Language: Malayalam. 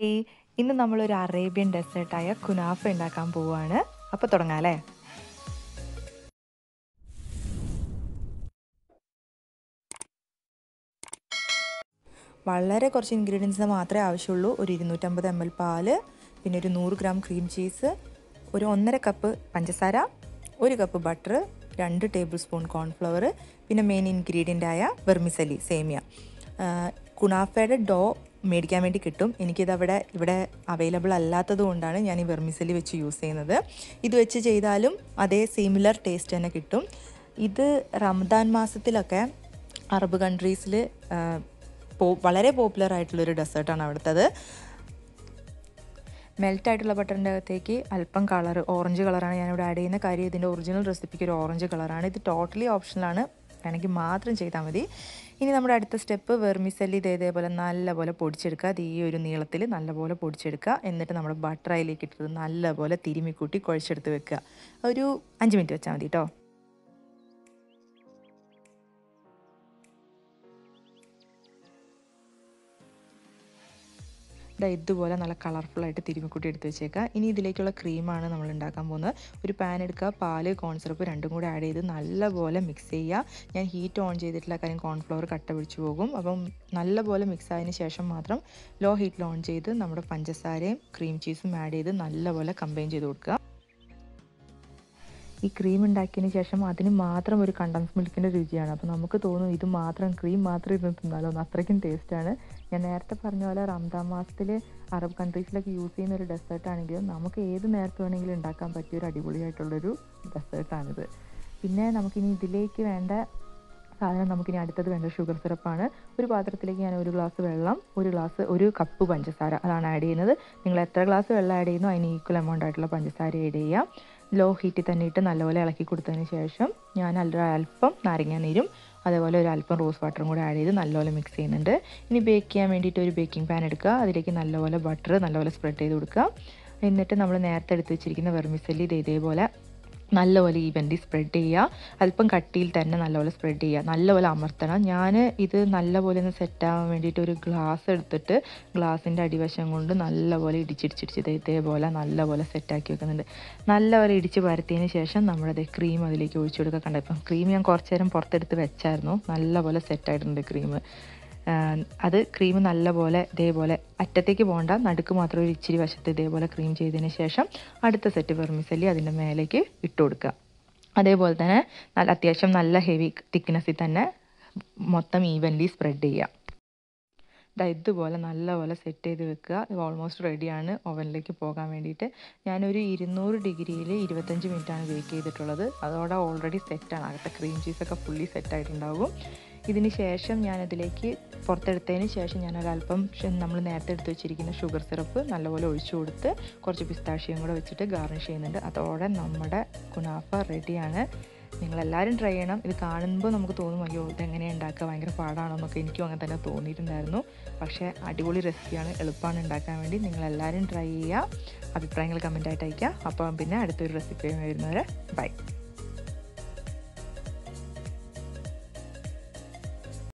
ഈ ഇന്ന് നമ്മളൊരു അറേബ്യൻ ഡെസേർട്ടായ കുനാഫ ഉണ്ടാക്കാൻ പോവുകയാണ് അപ്പോൾ തുടങ്ങാം അല്ലേ വളരെ കുറച്ച് ഇൻഗ്രീഡിയൻസ് മാത്രമേ ആവശ്യമുള്ളൂ ഒരു ഇരുന്നൂറ്റമ്പത് എം എൽ പാല് പിന്നെ ഒരു നൂറ് ഗ്രാം ക്രീം ചീസ് ഒരു ഒന്നര കപ്പ് പഞ്ചസാര ഒരു കപ്പ് ബട്ടർ രണ്ട് ടേബിൾ സ്പൂൺ കോൺഫ്ലവർ പിന്നെ മെയിൻ ഇൻഗ്രീഡിയൻ്റ് ആയ വെർമിസലി സേമിയ കുണാഫയുടെ ഡോ മേടിക്കാൻ വേണ്ടി കിട്ടും എനിക്കിതവിടെ ഇവിടെ അവൈലബിൾ അല്ലാത്തത് കൊണ്ടാണ് ഞാൻ ഈ വെർമിസലി വെച്ച് യൂസ് ചെയ്യുന്നത് ഇത് വെച്ച് ചെയ്താലും അതേ സിമിലർ ടേസ്റ്റ് തന്നെ കിട്ടും ഇത് റംദാൻ മാസത്തിലൊക്കെ അറബ് കൺട്രീസിൽ പോ വളരെ പോപ്പുലർ ആയിട്ടുള്ളൊരു ഡെസേർട്ടാണ് അവിടുത്തത് മെൽറ്റ് ആയിട്ടുള്ള ബട്ടറിൻ്റെ അകത്തേക്ക് അല്പം കളർ ഓറഞ്ച് കളറാണ് ഞാനിവിടെ ആഡ് ചെയ്യുന്ന കാര്യം ഇതിൻ്റെ ഒറിജിനൽ റെസിപ്പിക്ക് ഒരു ഓറഞ്ച് കളറാണ് ഇത് ടോട്ടലി ഓപ്ഷണലാണ് വേണമെങ്കിൽ മാത്രം ചെയ്താൽ മതി ഇനി നമ്മുടെ അടുത്ത സ്റ്റെപ്പ് വെർമിസല്ലി ഇത് ഇതേപോലെ നല്ലപോലെ പൊടിച്ചെടുക്കുക അത് ഈ ഒരു നീളത്തിൽ നല്ലപോലെ പൊടിച്ചെടുക്കുക എന്നിട്ട് നമ്മുടെ ബട്ടർ അതിലേക്ക് ഇട്ടിട്ട് നല്ലപോലെ തിരുമിക്കൂട്ടി കുഴച്ചെടുത്ത് വെക്കുക ഒരു അഞ്ച് മിനിറ്റ് വെച്ചാൽ മതി കേട്ടോ ഇതാ ഇതുപോലെ നല്ല കളർഫുള്ളായിട്ട് തിരുമിക്കൂട്ടി എടുത്ത് വെച്ചേക്കുക ഇനി ഇതിലേക്കുള്ള ക്രീമാണ് നമ്മൾ ഉണ്ടാക്കാൻ പോകുന്നത് ഒരു പാൻ എടുക്കുക പാല് കോൺസിറപ്പ് രണ്ടും കൂടെ ആഡ് ചെയ്ത് നല്ലപോലെ മിക്സ് ചെയ്യുക ഞാൻ ഹീറ്റ് ഓൺ ചെയ്തിട്ടില്ല കാര്യം കോൺഫ്ലവർ കട്ട പിടിച്ചു പോകും അപ്പം നല്ലപോലെ മിക്സ് ആയതിന് ശേഷം മാത്രം ലോ ഹീറ്റിൽ ഓൺ ചെയ്ത് നമ്മുടെ പഞ്ചസാരയും ക്രീം ചീസും ആഡ് ചെയ്ത് നല്ലപോലെ കമ്പൈൻ ചെയ്ത് കൊടുക്കുക ഈ ക്രീം ഉണ്ടാക്കിയതിന് ശേഷം അതിന് മാത്രം ഒരു കണ്ടൻസ് മിൽക്കിൻ്റെ രുചിയാണ് അപ്പോൾ നമുക്ക് തോന്നും ഇത് മാത്രം ക്രീം മാത്രം ഇരുന്ന് തിന്നാലോ എന്ന് അത്രയ്ക്കും ടേസ്റ്റാണ് ഞാൻ നേരത്തെ പറഞ്ഞ പോലെ റംദാൻ മാസത്തിൽ അറബ് കൺട്രീസിലൊക്കെ യൂസ് ചെയ്യുന്ന ഒരു ഡെസേർട്ട് ആണെങ്കിലും നമുക്ക് ഏത് നേരത്തെ വേണമെങ്കിലും ഉണ്ടാക്കാൻ പറ്റിയ ഒരു അടിപൊളിയായിട്ടുള്ളൊരു ഡെസേർട്ടാണിത് പിന്നെ നമുക്കിനി ഇതിലേക്ക് വേണ്ട സാധനം നമുക്കിനി അടുത്തത് വേണ്ട ഷുഗർ സിറപ്പാണ് ഒരു പാത്രത്തിലേക്ക് ഞാൻ ഒരു ഗ്ലാസ് വെള്ളം ഒരു ഗ്ലാസ് ഒരു കപ്പ് പഞ്ചസാര അതാണ് ആഡ് ചെയ്യുന്നത് നിങ്ങൾ എത്ര ഗ്ലാസ് വെള്ളം ആഡ് ചെയ്യുന്നു അതിന് ഈക്വൽ എമൗണ്ട് ആയിട്ടുള്ള പഞ്ചസാര ആഡ് ചെയ്യുക ലോ ഹീറ്റിൽ തന്നെ ഇട്ട് നല്ലപോലെ ഇളക്കി കൊടുത്തതിന് ശേഷം ഞാൻ അല്പം നാരങ്ങ നീരും അതേപോലെ ഒരു അല്പം റോസ് വാട്ടറും കൂടെ ആഡ് ചെയ്ത് നല്ലപോലെ മിക്സ് ചെയ്യുന്നുണ്ട് ഇനി ബേക്ക് ചെയ്യാൻ വേണ്ടിയിട്ട് ഒരു ബേക്കിംഗ് പാൻ എടുക്കുക അതിലേക്ക് നല്ലപോലെ ബട്ടർ നല്ലപോലെ സ്പ്രെഡ് ചെയ്ത് കൊടുക്കുക എന്നിട്ട് നമ്മൾ നേരത്തെ എടുത്ത് വെച്ചിരിക്കുന്ന വെർമിസല്ലി ഇത് ഇതേപോലെ നല്ലപോലെ ഈവൻലി സ്പ്രെഡ് ചെയ്യുക അല്പം കട്ടിയിൽ തന്നെ നല്ലപോലെ സ്പ്രെഡ് ചെയ്യുക നല്ലപോലെ അമർത്തണം ഞാൻ ഇത് നല്ലപോലെ ഒന്ന് സെറ്റ് ആവാൻ വേണ്ടിയിട്ട് ഒരു ഗ്ലാസ് എടുത്തിട്ട് ഗ്ലാസിൻ്റെ അടിവശം കൊണ്ട് നല്ലപോലെ ഇടിച്ചിടിച്ചിടിച്ച് ഇതേപോലെ നല്ലപോലെ സെറ്റാക്കി വെക്കുന്നുണ്ട് നല്ലപോലെ ഇടിച്ച് പരത്തിയതിന് ശേഷം നമ്മുടെ ക്രീം അതിലേക്ക് ഒഴിച്ചു കൊടുക്കുക കണ്ട ഇപ്പം ക്രീം ഞാൻ കുറച്ച് നേരം പുറത്തെടുത്ത് വെച്ചായിരുന്നു നല്ലപോലെ സെറ്റായിട്ടുണ്ട് ക്രീം അത് ക്രീം നല്ലപോലെ ഇതേപോലെ അറ്റത്തേക്ക് പോകണ്ട നടുക്ക് മാത്രം ഒരു ഇച്ചിരി വശത്ത് ഇതേപോലെ ക്രീം ചെയ്തതിന് ശേഷം അടുത്ത സെറ്റ് വെർമിസല്ലി അതിൻ്റെ മേലേക്ക് ഇട്ട് കൊടുക്കുക അതേപോലെ തന്നെ നല്ല അത്യാവശ്യം നല്ല ഹെവി തിക്നെസ്സിൽ തന്നെ മൊത്തം ഈവൻലി സ്പ്രെഡ് ചെയ്യുക ഇതാ ഇതുപോലെ നല്ലപോലെ സെറ്റ് ചെയ്ത് വെക്കുക ഇത് ഓൾമോസ്റ്റ് റെഡിയാണ് ഓവനിലേക്ക് പോകാൻ വേണ്ടിയിട്ട് ഞാനൊരു ഇരുന്നൂറ് ഡിഗ്രിയിൽ ഇരുപത്തഞ്ച് മിനിറ്റാണ് ബേക്ക് ചെയ്തിട്ടുള്ളത് അതോടെ ഓൾറെഡി സെറ്റാണ് അകത്തെ ക്രീം ചീസൊക്കെ ഫുള്ളി സെറ്റായിട്ടുണ്ടാകും ഇതിന് ശേഷം ഞാനതിലേക്ക് പുറത്തെടുത്തതിന് ശേഷം ഞാനൊരല്പം നമ്മൾ നേരത്തെ എടുത്ത് വെച്ചിരിക്കുന്ന ഷുഗർ സിറപ്പ് നല്ലപോലെ ഒഴിച്ചു കൊടുത്ത് കുറച്ച് പിസ്താഷ്യം കൂടെ വെച്ചിട്ട് ഗാർണിഷ് ചെയ്യുന്നുണ്ട് അതോടെ നമ്മുടെ കുനാഫ റെഡിയാണ് നിങ്ങളെല്ലാവരും ട്രൈ ചെയ്യണം ഇത് കാണുമ്പോൾ നമുക്ക് തോന്നും അയ്യോ ഇതെങ്ങനെയാണ് ഉണ്ടാക്കുക ഭയങ്കര പാടാണോ എന്നൊക്കെ എനിക്കും അങ്ങനെ തന്നെ തോന്നിയിട്ടുണ്ടായിരുന്നു പക്ഷേ അടിപൊളി റെസിപ്പിയാണ് എളുപ്പമാണ് ഉണ്ടാക്കാൻ വേണ്ടി നിങ്ങളെല്ലാവരും ട്രൈ ചെയ്യുക അഭിപ്രായങ്ങൾ കമൻ്റായിട്ട് അയയ്ക്കുക അപ്പോൾ പിന്നെ അടുത്തൊരു റെസിപ്പിയും വരുന്നവരെ ബൈ